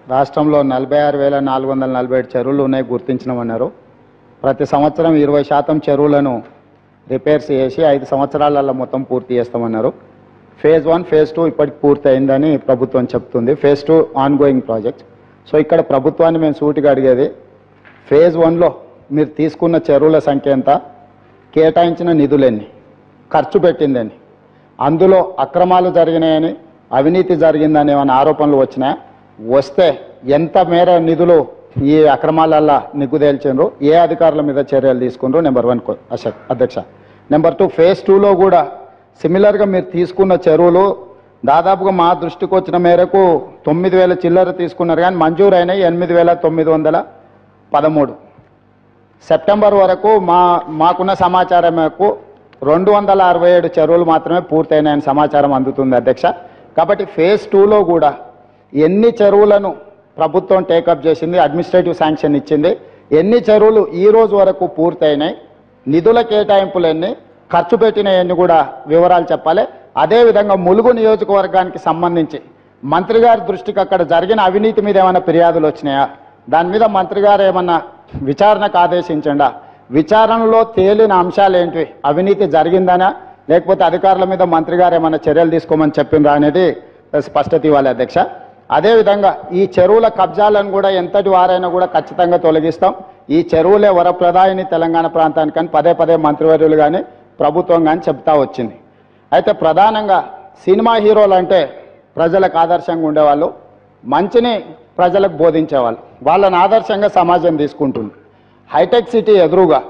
రాష్ట్రంలో నలభై ఆరు వేల నాలుగు వందల నలభై ఏడు చెరువులు ఉన్నాయి గుర్తించినామన్నారు ప్రతి సంవత్సరం ఇరవై శాతం చెరువులను రిపేర్స్ చేసి ఐదు సంవత్సరాలలో మొత్తం పూర్తి చేస్తామన్నారు ఫేజ్ వన్ ఫేజ్ టూ ఇప్పటికి పూర్తి అయిందని ప్రభుత్వం చెప్తుంది phase two ongoing project so ఇక్కడ ప్రభుత్వాన్ని మేము సూటిగా అడిగేది ఫేజ్ వన్లో మీరు తీసుకున్న చెరువుల సంఖ్య ఎంత కేటాయించిన నిధులెన్ని ఖర్చు పెట్టిందని అందులో అక్రమాలు జరిగినాయని అవినీతి జరిగిందని ఏమైనా ఆరోపణలు వచ్చినాయా వస్తే ఎంత మేర నిధులు ఈ అక్రమాలల్లా నిగ్గుదేల్చిండ్రు ఏ అధికారుల మీద చర్యలు తీసుకుండ్రు నెంబర్ వన్ కో- అశోక్ అధ్యక్ష నెంబర్ టూ ఫేజ్ టూలో కూడా సిమిలర్గా మీరు తీసుకున్న చెరువులు దాదాపుగా మా దృష్టికి వచ్చిన మేరకు తొమ్మిది వేల చిల్లర తీసుకున్నారు కానీ మంజూరు అయినాయి ఎనిమిది వేల తొమ్మిది వందల పదమూడు సెప్టెంబర్ వరకు మా మాకున్న సమాచారం మేరకు రెండు వందల అరవై ఏడు చెరువులు మాత్రమే పూర్తయినాయని సమాచారం అందుతుంది అధ్యక్ష కాబట్టి ఫేజ్ టూలో కూడా ఎన్ని చెరువులను ప్రభుత్వం టేకప్ చేసింది అడ్మినిస్ట్రేటివ్ శాంక్షన్ ఇచ్చింది ఎన్ని చెరువులు ఈ రోజు వరకు పూర్తయినాయి నిధుల కేటాయింపులు ఎన్ని ఖర్చు పెట్టినవన్నీ కూడా వివరాలు చెప్పాలి అదేవిధంగా ములుగు నియోజకవర్గానికి సంబంధించి మంత్రి గారి దృష్టికి అక్కడ జరిగిన అవినీతి మీద ఏమైనా ఫిర్యాదులు వచ్చినాయా దాని మీద మంత్రి గారు ఏమన్నా విచారణకు ఆదేశించండా విచారణలో తేలిన అంశాలు ఏంటి అవినీతి జరిగిందనా లేకపోతే అధికారుల మీద మంత్రి గారు ఏమైనా చర్యలు తీసుకోమని చెప్పిండ్రా అనేది స్పష్టత ఇవ్వాలి అధ్యక్ష అదేవిధంగా ఈ చెరువుల కబ్జాలను కూడా ఎంతటి వారైనా కూడా ఖచ్చితంగా తొలగిస్తాం ఈ చెరువులే వరప్రదాయిని తెలంగాణ ప్రాంతానికని పదే పదే మంత్రివర్యులు కానీ ప్రభుత్వం కానీ చెప్తా వచ్చింది అయితే ప్రధానంగా సినిమా హీరోలు అంటే ప్రజలకు ఆదర్శంగా ఉండేవాళ్ళు మంచిని ప్రజలకు బోధించేవాళ్ళు వాళ్ళని ఆదర్శంగా సమాజం తీసుకుంటుంది హైటెక్ సిటీ ఎదురుగా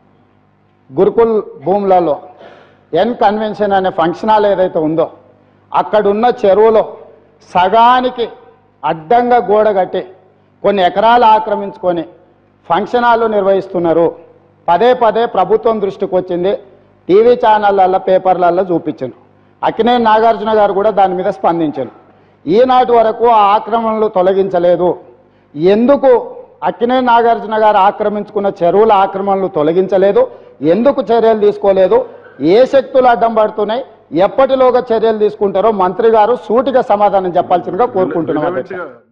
గురుకుల్ భూములలో ఎన్ కన్వెన్షన్ అనే ఫంక్షన్ హాల్ ఏదైతే ఉందో అక్కడున్న చెరువులో సగానికి అడ్డంగా గోడ కట్టి కొన్ని ఎకరాలు ఆక్రమించుకొని ఫంక్షన్ హాల్ నిర్వహిస్తున్నారు పదే పదే ప్రభుత్వం దృష్టికి వచ్చింది టీవీ ఛానళ్ళల్లో పేపర్లలో చూపించాను అక్కినే నాగార్జున గారు కూడా దాని మీద స్పందించారు ఈనాటి వరకు ఆ ఆక్రమణలు తొలగించలేదు ఎందుకు అక్కినే నాగార్జున గారు ఆక్రమించుకున్న చెరువుల ఆక్రమణలు తొలగించలేదు ఎందుకు చర్యలు తీసుకోలేదు ఏ శక్తులు అడ్డం పడుతున్నాయి ఎప్పటిలోగా చర్యలు తీసుకుంటారో మంత్రి గారు సూటిగా సమాధానం చెప్పాల్సిందిగా కోరుకుంటున్నాం అధ్యక్ష. విరమించగా